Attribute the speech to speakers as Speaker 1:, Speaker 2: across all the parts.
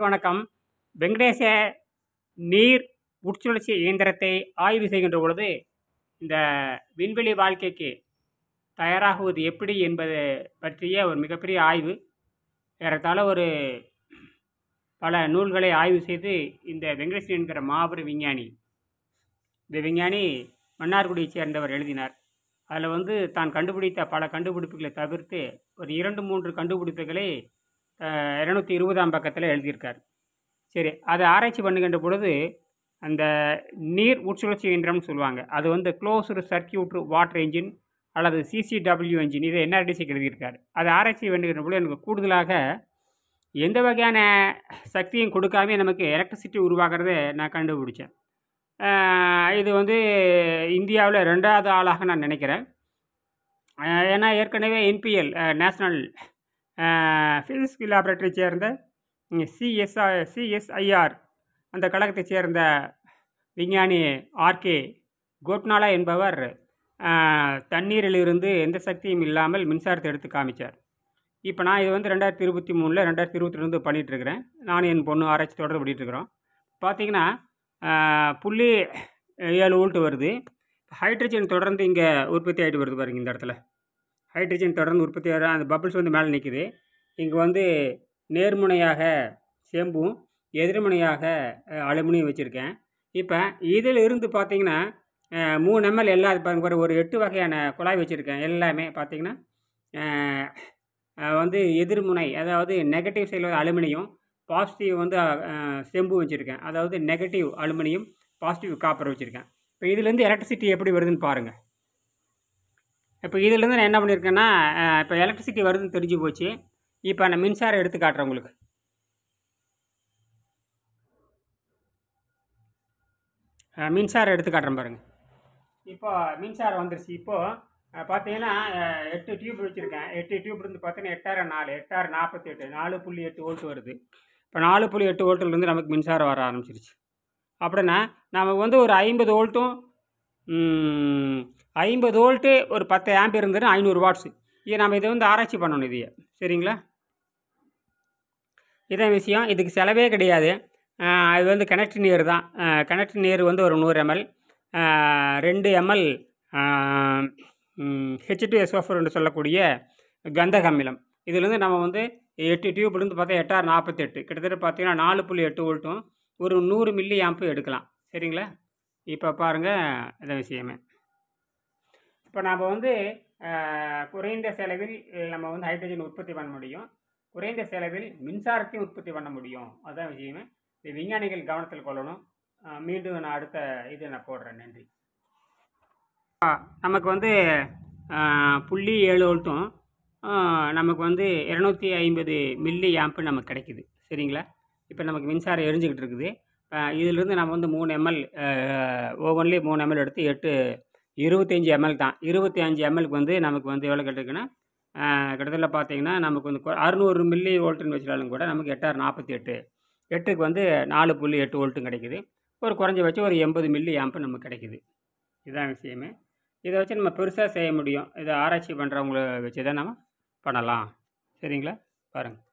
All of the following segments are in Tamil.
Speaker 1: வணக்கம் வெங்கடேச நீர் உட்சுழற்சி இயந்திரத்தை ஆய்வு செய்கின்ற பொழுது இந்த விண்வெளி வாழ்க்கைக்கு தயாராகுவது எப்படி என்பது பற்றிய ஒரு மிகப்பெரிய ஆய்வு ஏறத்தாழ ஒரு பல நூல்களை ஆய்வு செய்து இந்த வெங்கடேசன் என்கிற மாபெரும் விஞ்ஞானி இந்த விஞ்ஞானி மன்னார்குடியைச் சேர்ந்தவர் எழுதினார் அதில் வந்து தான் கண்டுபிடித்த பல கண்டுபிடிப்புகளை தவிர்த்து ஒரு இரண்டு மூன்று கண்டுபிடிப்புகளை இரநூத்தி இருபதாம் பக்கத்தில் எழுதியிருக்கார் சரி அதை ஆராய்ச்சி பண்ணுகின்ற பொழுது அந்த நீர் உட்சுழற்சி இயந்திரம்னு சொல்லுவாங்க அது வந்து க்ளோஸ்டு சர்க்கியூட் வாட்டர் என்ஜின் அல்லது சிசிடபிள்யூ என்ஜின் இதை என்ஆர்டிசிக்கு எழுதியிருக்காரு அதை ஆராய்ச்சி பண்ணுகின்ற பொழுது எனக்கு கூடுதலாக எந்த வகையான சக்தியும் கொடுக்காம நமக்கு எலக்ட்ரிசிட்டி உருவாகிறத நான் கண்டுபிடிச்சேன் இது வந்து இந்தியாவில் ரெண்டாவது ஆளாக நான் நினைக்கிறேன் ஏன்னா ஏற்கனவே என்பிஎல் நேஷ்னல் ஃபிசிக்ஸ் லேபரேட்டரி சேர்ந்த சிஎஸ்ஐ சிஎஸ்ஐஆர் அந்த கழகத்தைச் சேர்ந்த விஞ்ஞானி ஆர்கே கோட்னாலா என்பவர் தண்ணீரிலிருந்து எந்த சக்தியும் இல்லாமல் மின்சாரத்தை எடுத்து காமிச்சார் இப்போ நான் இது வந்து ரெண்டாயிரத்தி இருபத்தி மூணில் ரெண்டாயிரத்தி இருபத்தி ரெண்டு பண்ணிகிட்ருக்கிறேன் நானும் என் பொண்ணு ஆராய்ச்சி தொடர்ந்து பண்ணிகிட்ருக்குறோம் பார்த்தீங்கன்னா புள்ளி ஏழு வோல்ட் வருது ஹைட்ரஜன் தொடர்ந்து இங்கே உற்பத்தி ஆகிட்டு வருது பாருங்க இந்த இடத்துல ஹைட்ரஜன் தொடர்ந்து உற்பத்தி ஆகிற அந்த பபிள்ஸ் வந்து மேலே நிற்குது இங்கே வந்து நேர்முனையாக செம்பும் எதிர்முனையாக அலுமினியம் வச்சுருக்கேன் இப்போ இதில் இருந்து பார்த்தீங்கன்னா மூணு எம்எல் எல்லா பாருங்க ஒரு எட்டு வகையான குழாய் வச்சுருக்கேன் எல்லாமே பார்த்தீங்கன்னா வந்து எதிர்முனை அதாவது நெகட்டிவ் சைடில் அலுமினியம் பாசிட்டிவ் வந்து செம்பு வச்சுருக்கேன் அதாவது நெகட்டிவ் அலுமினியம் பாசிட்டிவ் காப்பர் வச்சுருக்கேன் இப்போ இதுலேருந்து எலக்ட்ரிசிட்டி எப்படி வருதுன்னு பாருங்கள் இப்போ இதுலேருந்து நான் என்ன பண்ணியிருக்கேன்னா இப்போ எலக்ட்ரிசிட்டி வருதுன்னு தெரிஞ்சு போச்சு இப்போ நான் மின்சாரம் எடுத்து காட்டுறேன் உங்களுக்கு மின்சாரம் எடுத்து காட்டுறேன் பாருங்கள் இப்போ மின்சாரம் வந்துருச்சு இப்போது பார்த்தீங்கன்னா எட்டு டியூப் வச்சுருக்கேன் எட்டு டியூப் இருந்து பார்த்தீங்கன்னா எட்டாயிரம் நாலு எட்டாயிரம் நாற்பத்தி எட்டு நாலு புள்ளி எட்டு வோல்ட் வருது இப்போ நாலு புள்ளி எட்டு வோல்ட்லேருந்து நமக்கு மின்சாரம் வர ஆரம்பிச்சிருச்சு அப்படின்னா நமக்கு வந்து ஒரு ஐம்பது வோல்ட்டும் ஐம்பது வோல்ட்டு ஒரு பத்து ஆம்பி இருந்ததுன்னா ஐநூறு வாட்ஸு இது நம்ம இதை வந்து ஆராய்ச்சி பண்ணணும் இதையே சரிங்களா இதான் விஷயம் இதுக்கு செலவே கிடையாது இது வந்து கனெக்ட் நீர் தான் கனெக்ட் நீர் வந்து ஒரு நூறு எம்எல் ரெண்டு எம்எல் ஹெச் டு எஸ்ஓஃபர் என்று சொல்லக்கூடிய கந்தக அமிலம் இதுலேருந்து நம்ம வந்து எட்டு டியூப்லேருந்து பார்த்தா எட்டாயிரம் நாற்பத்தெட்டு கிட்டத்தட்ட பார்த்தீங்கன்னா நாலு புள்ளி எட்டு வோல்ட்டும் ஒரு நூறு மில்லி ஆம்பு எடுக்கலாம் சரிங்களா இப்போ பாருங்கள் இந்த விஷயமே இப்போ நாம் வந்து குறைந்த செலவில் நம்ம வந்து ஹைட்ரஜன் உற்பத்தி பண்ண முடியும் குறைந்த செலவில் மின்சாரத்தையும் உற்பத்தி பண்ண முடியும் அதுதான் விஷயமே இது விஞ்ஞானிகள் கவனத்தில் கொள்ளணும் மீண்டும் நான் அடுத்த இது நான் போடுறேன் நன்றி நமக்கு வந்து புள்ளி ஏழு வோல்ட்டும் நமக்கு வந்து இரநூத்தி ஐம்பது மில்லி ஆம்பு நமக்கு கிடைக்குது சரிங்களா இப்போ நமக்கு மின்சாரம் எரிஞ்சிக்கிட்டு இருக்குது இதிலிருந்து நம்ம வந்து மூணு எம்எல் ஒவ்வொன்றிலையும் மூணு எம்எல் எடுத்து எட்டு இருபத்தஞ்சி எம்எல் தான் இருபத்தி அஞ்சு எம்எல்க்கு வந்து நமக்கு வந்து எவ்வளோ கிடைக்குன்னா கிட்டத்தட்ட பார்த்தீங்கன்னா நமக்கு வந்து அறுநூறு மில்லி வோல்ட்டுன்னு வச்சுட்டாலும் கூட நமக்கு எட்டாயிரம் நாற்பத்தி எட்டு எட்டுக்கு வந்து நாலு புள்ளி எட்டு வோல்ட்டும் கிடைக்குது ஒரு குறைஞ்சபட்சம் ஒரு எண்பது மில்லி ஆம்பு நமக்கு கிடைக்குது இதுதான் விஷயமே இதை வச்சு நம்ம பெருசாக செய்ய முடியும் இதை ஆராய்ச்சி பண்ணுறவங்கள வச்சு தான் நம்ம பண்ணலாம் சரிங்களா பாருங்கள்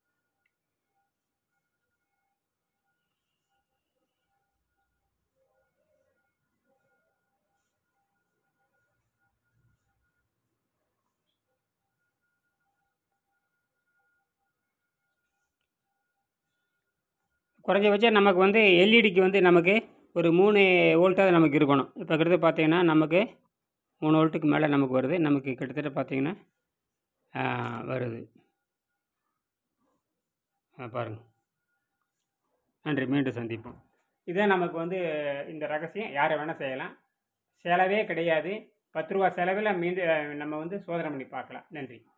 Speaker 1: குறைஞ்சபட்சம் நமக்கு வந்து எல்இடிக்கு வந்து நமக்கு ஒரு மூணு வோல்ட்டாவது நமக்கு இருக்கணும் இப்போ கிட்டத்தட்ட பார்த்தீங்கன்னா நமக்கு மூணு வோல்ட்டுக்கு மேலே நமக்கு வருது நமக்கு கிட்டத்தட்ட பார்த்தீங்கன்னா வருது பாருங்கள் நன்றி மீண்டும் சந்திப்போம் இதே நமக்கு வந்து இந்த ரகசியம் யாரை வேணால் செய்யலாம் செலவே கிடையாது பத்து ரூபா செலவில் மீண்டும் நம்ம வந்து சோதனை பண்ணி பார்க்கலாம் நன்றி